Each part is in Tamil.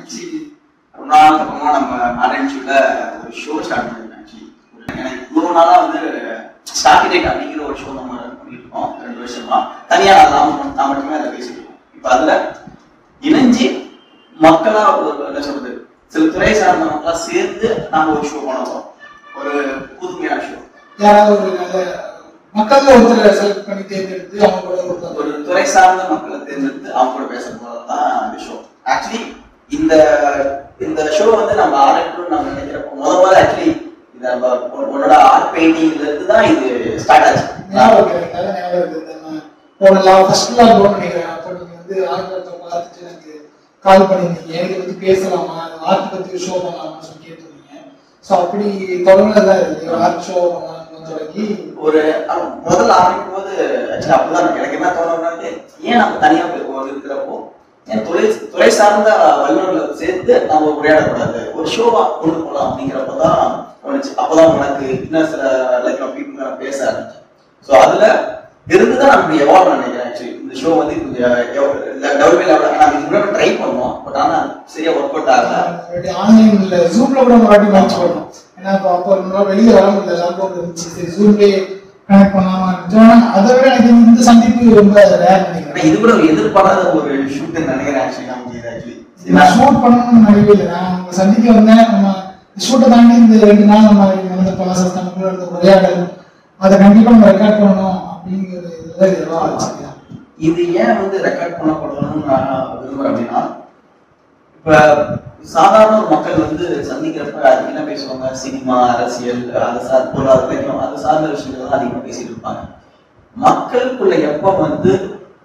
ஆக்சுவலி ரொம்ப நாள் அப்புறமா நம்ம மேரேஜ்ல ஒரு ஷோ ஸ்டார்ட் பண்ணிருக்கோம் ஆக்சுவலி எனக்கு இவ்வளவு நாளா வந்து ஸ்டார்ட் டேட் அப்படிங்கிற ஒரு ஷோ நம்ம run பண்ணிட்டு இருக்கோம் ரெண்டு வருஷமா தனியா நான் மட்டும் நான் மட்டுமே அதை பேசிட்டு இருக்கோம் இப்போ அதுல இணைஞ்சு மக்களா ஒரு என்ன சொல்றது சில துறை சார்ந்த மக்களா சேர்ந்து நாம ஒரு ஷோ பண்ணுவோம் ஒரு புதுமையான ஷோ யாராவது ஒரு நல்ல மக்கள்ல ஒருத்தரை செலக்ட் பண்ணி தேர்ந்தெடுத்து அவங்க கூட ஒருத்தர் ஒரு துறை சார்ந்த மக்களை தேர்ந்தெடுத்து அவங்க கூட பேச போறதுதான் இந்த ஷோ ஆக்சுவலி இந்த இந்த ஷோ வந்து நம்ம ஆரம்பிக்கணும்னு நம்ம நினைக்கிறப்போ முத முதல்ல ஆக்சுவலி இந்த நம்ம உன்- உன்னோட ஆர்ட் பெயிண்டிங்ல இருந்து தான் இது ஸ்டார்ட் ஆச்சு ஞாபகம் இருக்கு நல்ல ஞாபகம் இருக்கு நம்ம போன லா ஃபர்ஸ்ட் லாக் போன் நினைக்கிறேன் அப்போ நீங்க வந்து ஆர்ட் பார்த்துட்டு எனக்கு கால் பண்ணிருந்தீங்க இதை பத்தி பேசலாமா ஆர்ட் பத்தி ஷோ பண்ணலாமா சொல்லி கேட்டிருந்தீங்க ஸோ அப்படி தொடங்கினதான் இருக்கு ஆர்ட் ஷோ பண்ணலாம்னு தொடங்கி ஒரு ஆமா, முதல்ல ஆரம்பிக்கும் போது ஆக்சுவலி அப்படிதான் எனக்கு என்ன தோணும்னா ஏன் நம்ம தனியா போய் ஒரு இருக்கிறப்போ ஏன் துறை துறை சார்ந்த வல்லுநர்களை சேர்த்து நம்ம உரையாடக்கூடாது ஒரு ஷோவா கொண்டு போகலாம் அப்படிங்கிறப்பதான் தோணுச்சு அப்பதான் உனக்கு இன்னும் சில லைக் பீப்புள் நான் பேச ஆரம்பிச்சேன் ஸோ அதுல இருந்து தான் நம்ம எவால்வ் நினைக்கிறேன் ஆக்சுவலி இந்த ஷோ வந்து டெவலப் லெவலில் நான் இதுக்கு முன்னாடி ட்ரை பண்ணுவோம் பட் ஆனா சரியா ஒர்க் அவுட் ஆகல ஆன்லைன்ல ஜூம்ல கூட ஒரு வாட்டி மேட்ச் பண்ணோம் ஏன்னா அப்போ அப்போ நம்மளால வெளியில வர முடியல லாக்டவுன் இருந்துச்சு சரி ஜூம்லேயே கனெக்ட் பண்ணலாமா இருந்துச்சு ஆனா அதை விட எனக்கு இந்த சந்திப்பு ரொம்ப ரேர் ஆனா நினைக்கிறேன் இது கூட ஒரு எதிர்பாராத ஒரு ஷூட் நினைக்கிறேன் ஆக்சுவலி நமக்கு இது ஆக்சுவலி நான் ஷூட் பண்ணணும்னு நினைக்கவே இல்லை நான் உங்களை சந்திக்க வந்தேன் நம்ம ஷூட்டை தாண்டி இந்த ரெண்டு நாள் நம்ம நடந்த ப்ராசஸ் நம்ம நடந்த உரையாடல் அதை கண்டிப்பா நம்ம ரெக்கார்ட் பண்ணணும் அப்படிங்கிற இதுதான் இதெல்லாம் ஆச்சு இது ஏன் வந்து ரெக்கார்ட் பண்ணப்படணும்னு நான் விரும்புறேன் அப்படின்னா இப்ப சாதாரண ஒரு மக்கள் வந்து சந்திக்கிறப்ப அது என்ன பேசுவாங்க சினிமா அரசியல் அது சார் பொருளாதாரம் அது சார்ந்த விஷயங்கள் தான் அதிகமா பேசிட்டு இருப்பாங்க மக்களுக்குள்ள எப்ப வந்து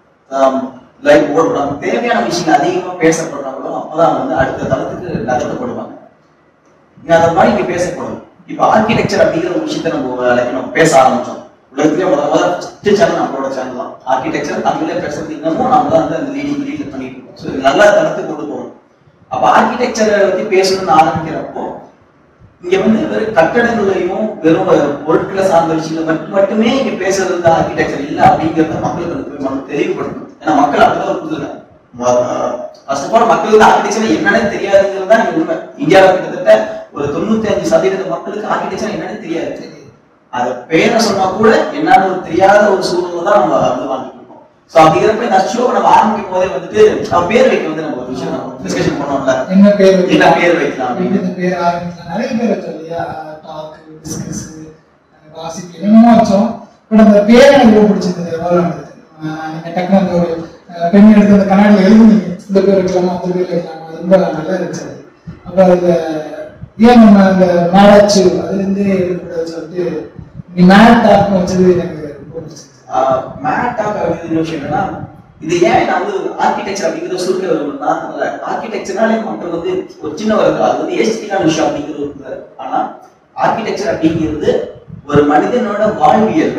லைக் ஓடுறாங்க தேவையான விஷயங்கள் அதிகமா பேசப்படுறாங்களோ அப்பதான் வந்து அடுத்த தளத்துக்கு நகர்த்தப்படுவாங்க இங்க அந்த மாதிரி இங்க பேசப்படும் இப்ப ஆர்கிடெக்சர் அப்படிங்கிற ஒரு விஷயத்த நம்ம like நம்ம பேச ஆரம்பிச்சோம் உலகத்திலே முதல் முதல்ல ஃபர்ஸ்ட் சேனல் நம்மளோட சேனல் தான் ஆர்கிடெக்சர் தமிழ்ல பேசுறது இன்னமும் நம்ம தான் வந்து அந்த லீடிங் லீட்ல பண்ணிட்டு இருக்கோம் ஸோ இது நல்ல தளத்துக்கு கொண்டு போகணும் அப்ப ஆர்கிடெக்சரை பத்தி பேசணும்னு ஆரம்பிக்கிறப்போ இங்க வந்து வெறும் கட்டடங்களையும் வெறும் பொருட்களை சார்ந்த விஷயங்களை மட்டும் மட்டுமே இங்க பேசுறது தான் ஆர்கிடெக்சர் இல்ல அப்படிங்கறத மக்களுக்கு வந்து போய் நம்ம தெளிவுபடுத்தணும் ஏன்னா மக்கள் அப்படிதான் ஒரு புதுல ஃபர்ஸ்ட் ஆஃப் ஆல் மக்களுக்கு ஆர்கிடெக்சர் என்னன்னு தெரியாதுங்கிறது தான் இங்க உண்மை இந்தியாவில் கிட்டத்தட்ட ஒரு தொண்ணூத்தி அஞ்சு சதவீத மக்களுக்கு ஆர்கிடெக்சர் என்னன்னு தெரியாது அது பேரை சொன்னா கூட என்னன்னு ஒரு தெரியாத ஒரு சூழ்நிலை தான் நம்ம வந்து வாழ்ந்துட்டு இருக்கோம் ஸோ அப்படிங்கிறப்ப இந்த ஷோ நம்ம ஆரம்பிக்கும் போதே வந்துட்டு நம்ம பேர் வைக்க வந்து நம்ம ஒரு விஷயம் நம்ம டிஸ்கஷன் பண்ணோம்ல என்ன பேர் என்ன வைக்கலாம்? பேர் வைக்கலாம் அப்படின்னு இந்த பேர் ஆரம்பிக்கலாம் நிறைய பேர் வச்சோம் இல்லையா டாக் டிஸ்கஸ் வாசிப்பு என்னென்னமோ வச்சோம் பட் அந்த பேர் எனக்கு ரொம்ப பிடிச்சிருந்தது எவ்வளோ இருந்தது ஆஹ் நீங்க டக்குனு அந்த ஒரு ஆஹ் பெண் எடுத்து அந்த கண்ணாடியில் எழுதுனீங்க இந்த பேர் வைக்கலாமா அந்த பேர் வைக்கலாமா அது ரொம்ப நல்லா இருந்துச்சு அது. அப்புறம் அதுல ஏன் நம்ம அந்த மேடாச்சு அதுலேருந்து எடுக்கக்கூடாதுன்னு சொல்லிட்டு நீ மேட் டாக்னு வச்சது எனக்கு ரொம்ப பிடிச்சிருந்தது மேட்டாக் அப்படிங்கிற விஷயம் என்னன்னா இது ஏன் நான் வந்து ஆர்கிடெக்சர் அப்படிங்கிற சுருக்க வரும்னா ஆர்கிடெக்சர்னாலே மக்கள் வந்து ஒரு சின்ன வருது அது வந்து ஏஸ்டிக்கான விஷயம் அப்படிங்கிறது இருக்குது ஆனா ஆர்கிடெக்சர் அப்படிங்கிறது ஒரு மனிதனோட வாழ்வியல்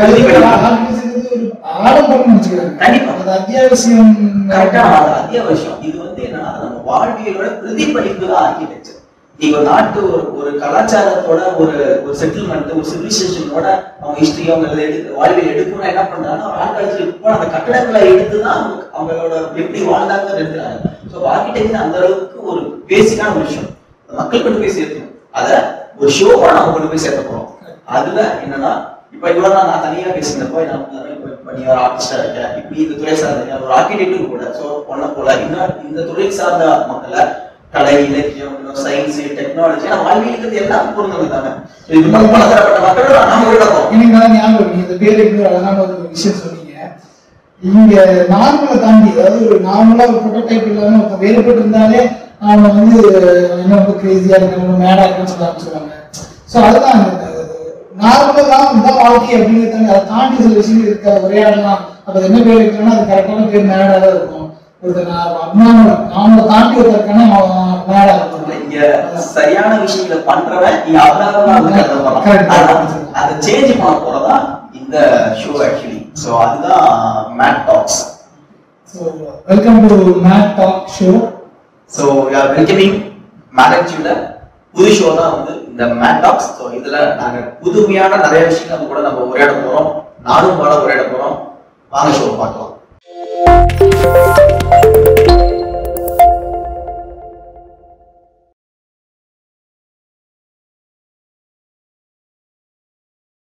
ஆடம்பரம் நினைச்சுக்கிறாங்க கண்டிப்பா. அது அத்தியாவசியம் கரெக்டா அது அத்தியாவசியம் இது வந்து என்னன்னா நம்ம வாழ்வியலோட பிரதிபலிப்பு தான் ஆர்கிடெக்சர் நீங்க ஒரு நாட்டு ஒரு ஒரு கலாச்சாரத்தோட ஒரு ஒரு செட்டில்மெண்ட் ஒரு சிவிலைசேஷனோட அவங்க ஹிஸ்டரி அவங்க இதை எடுத்து வாழ்வியல் எடுக்கணும்னா என்ன பண்றாங்கன்னா ஒரு ஆட்காலத்துல இப்போ அந்த கட்டடங்களை எடுத்து தான் அவங்க- அவங்களோட எப்படி வாழ்ந்தாங்க எடுக்கிறாங்க ஸோ ஆர்கிடெக்சர் அந்த அளவுக்கு ஒரு பேசிக்கான ஒரு விஷயம் மக்கள் கொண்டு போய் சேர்க்கணும் அத ஒரு ஷோவா நம்ம கொண்டு போய் சேர்க்க போறோம் அதுல என்னன்னா இப்ப இவ்வளவு நாள் நான் தனியா பேசினப்போ நான் இப்ப நீ ஒரு ஆர்டிஸ்டா இருக்க இப்படி இந்த துறை சார்ந்த ஒரு ஆர்கிடெக்டும் கூட சோ பொண்ண போல இன்னும் இந்த துறை சார்ந்த மக்களை கலை இலக்கியம் சயின்ஸ் டெக்னாலஜி ஆனா வாழ்வியலுக்கு எல்லாம் பொருந்தவங்க தானே So இது மாதிரி பலதரப்பட்ட மக்களோட நாம விடப்போம் எனக்கு நல்லா ஞாபகம் இருக்கு. இந்த பேர் எப்படி அழகான ஒரு விஷயம் சொன்னீங்க இங்க நார்மலை தாண்டி அதாவது ஒரு நார்மலா ஒரு ப்ரோட்டோடைப் இல்லாம ஒருத்தன் வேறுபட்டு இருந்தாலே அவனை வந்து என்ன ரொம்ப கிரேசியா இருக்கு ரொம்ப மேடா இருக்குன்னு சொல்ல ஆரம்பிச்சிருவாங்க ஸோ அதுதான் நார்மலா தான் இதுதான் வாழ்க்கை அப்படிங்கிறத அதை தாண்டி சில விஷயங்கள் இருக்கு அதை உரையாடலாம் அப்ப அது என்ன பேர் வைக்கணும்னா அது கரெக்டான பேர் மேடா தான் இருக்கும் ஒருத்தர் நான் அப்னாமல் நாமளை தாண்டி ஒருத்தருக்கான அவன் மேடா இருக்கும் இங்க சரியான விஷயங்களை பண்றவன் இங்க அபராதமா வந்து கருத போறான் Correct. ஆனா, அதை சேஞ்ச் பண்ண போறதா இந்த ஷோ ஆக்சுவலி சோ அதுதான் mad talks so welcome to mad talk show so are welcoming மேரேஜ்ல புது ஷோ தான் வந்து இந்த மேட் டாக்ஸ் ஸோ இதுல நாங்க புதுமையான நிறைய விஷயங்கள் நம்ம கூட நம்ம உரையாட போறோம் நானும் பல உரையாட போறோம் வாங்க ஷோ பார்க்கலாம்